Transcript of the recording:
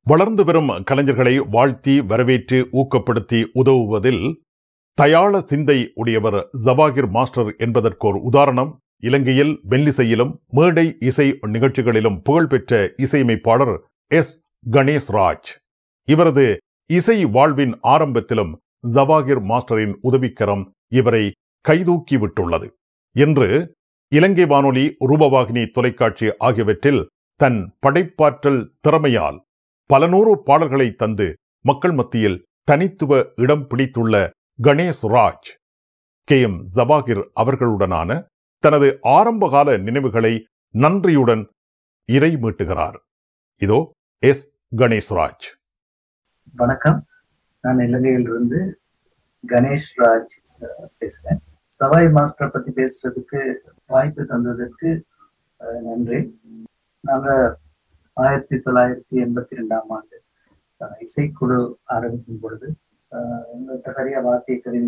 வளர்ந்து வரும் கலைஞர்களை வாழ்த்தி வரவேற்று ஊக்கப்படுத்தி உதவுவதில் தயாள சிந்தை உடையவர் ஜவாகிர் மாஸ்டர் என்பதற்கோர் உதாரணம் இலங்கையில் மெல்லிசையிலும் மேடை இசை நிகழ்ச்சிகளிலும் புகழ்பெற்ற இசையமைப்பாளர் எஸ் கணேஷ் ராஜ் இவரது இசை வாழ்வின் ஆரம்பத்திலும் ஜவாகிர் மாஸ்டரின் உதவிக்கரம் இவரை கைதூக்கி விட்டுள்ளது இன்று இலங்கை வானொலி ரூபவாகினி தொலைக்காட்சி ஆகியவற்றில் தன் படைப்பாற்றல் திறமையால் பல நூறு பாடல்களை தந்து மக்கள் மத்தியில் தனித்துவ இடம் பிடித்துள்ள கணேஷ் ராஜ் கே எம் ஜவாகிர் அவர்களுடனான தனது ஆரம்பகால நினைவுகளை நன்றியுடன் இறை மீட்டுகிறார் இதோ எஸ் கணேஷ் ராஜ் வணக்கம் நான் இலங்கையிலிருந்து கணேஷ் ராஜ் அஹ், பேசுறேன் சவாய் மாஸ்டர் பத்தி பேசுறதுக்கு வாய்ப்பு தந்ததற்கு அஹ், நன்றி நாங்க ஆயிரத்தி தொள்ளாயிரத்தி எண்பத்தி ரெண்டாம் ஆண்டு அஹ், இசைக்குழு ஆரம்பிக்கும் பொழுது அஹ், எங்கள்கிட்ட சரியா வாத்திய கருவி